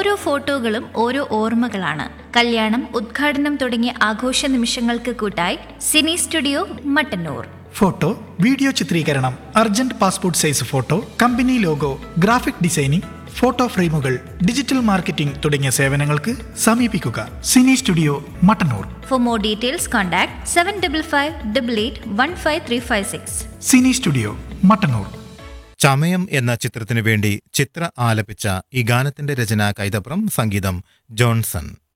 ഓരോ ഫോട്ടോകളും ഓരോ ഓർമ്മകളാണ് കല്യാണം ഉദ്ഘാടനം തുടങ്ങിയ ആഘോഷ നിമിഷങ്ങൾക്ക് കൂട്ടായി cine studio Mattannur photo video ചിത്രീകരണം urgent passport size photo company logo graphic designing photo ഫ്രെയിമുകൾ ഡിജിറ്റൽ മാർക്കറ്റിംഗ് തുടങ്ങിയ സേവനങ്ങൾക്ക് സമീപിക്കുക cine studio Mattannur for more details contact seven double five double eight one five three five six cine studio Mattannur ചമയം എന്ന ചിത്രത്തിനു വേണ്ടി ചിത്ര ആലപിച്ച ഈ ഗാനത്തിന്റെ രചന കൈതപ്രം സംഗീതം ജോൺസൺ